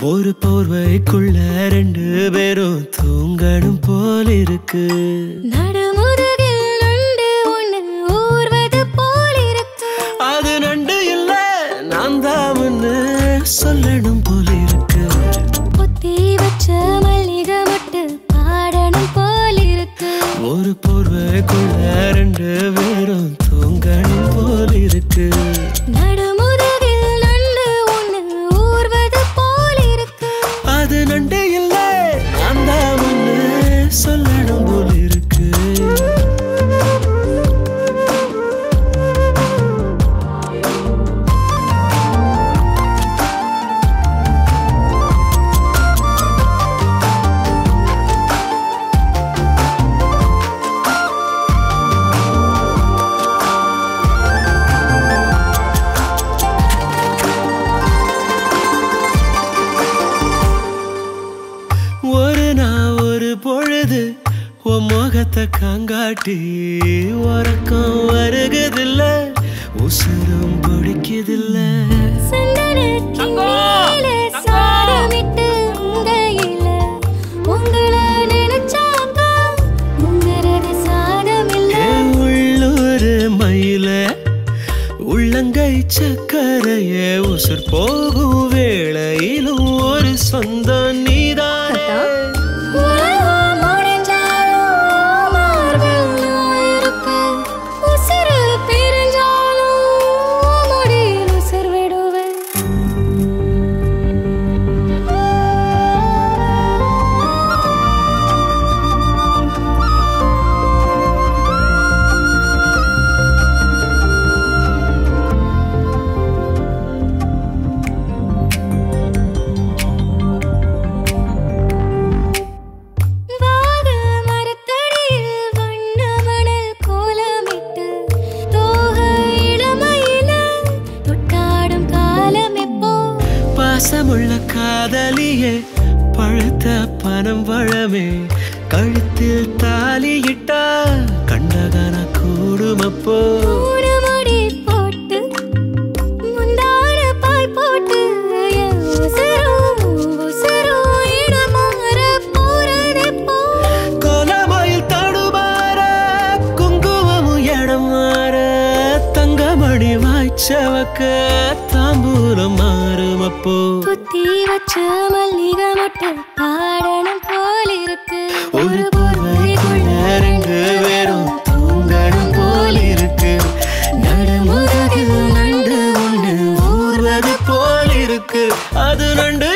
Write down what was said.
ஒரு போர்வைக்குள்ள ரெண்டு பேரும் தூங்கணும் போல இருக்கு நடுமுதுகில் நண்டு ஒண்ணு ஊர்வது போல் இருக்கு அது நண்டு இல்ல நான் தாமன்னு சொல்லணும் போல இருக்கு பொத்தி வச்ச மல்லிகை மொட்டு பாடணும் போல் இருக்கு ஒரு போர்வைக்குள்ள ரெண்டு பேரும் தூங்கணும் போல இருக்கு நடுமுதுகில் நண்டு ஒண்ணு ஊர்வது போல் இருக்கு அது நண்டு இல்ல நான் தாமன்னு சொல்லணும் போல இருக்கு ஒரு நாள் ஒரு பொழுது உன் முகத்தை காங்காட்டி உறக்கம் வருகுதில்ல உசுரும் பிடிக்குதில்ல சந்தனத்தின் மேலே சாரமிட்டு உங்கையில உங்களை நினைச்சாக்கா உங்கிறது சாதமில்ல ஏ உள்ளூர் மயில உள்ளங்கை சக்கரைய உசுர் போகும் வேளையிலும் ஒரு சொந்தம் நீதானே உலகம் முடிஞ்சாலும் மார்பில் நான் இருப்பேன். உசிறு பிரிஞ்சாலும் முடியில் உசிர் விடுவேன். வாக மரத்தடியில் வண்ண மணல் கோலமிட்டு தோகை இளமையில தொட்டாடும் காலம் எப்போ பாசமுள்ள காதலியே பழுத்த பனம் வளமே கழுத்தில் தாலியிட்டா கண்டகன கூடுமப்போ மூணு முடி போட்டு முந்தான பாய் போட்டு என் உசுரும் உசுரும் இடமாற போறதெப்போ கோலமயில் தடுமாற குங்குமமும் இடம் மாற தங்கமணி வாய்ச்சவக்க தாம்பூலம் மாறுமப்போ குத்தி வச்ச மல்லிகை மொட்டு பாடணும் போல் இருக்கு ஒரு போர்வைக்குள்ள ரெண்டு பேரும் தூங்கணும் போல் இருக்கு நடுமுதுகில் நண்டு ஒண்ணு ஊர்வது போல் இருக்கு அது நண்டு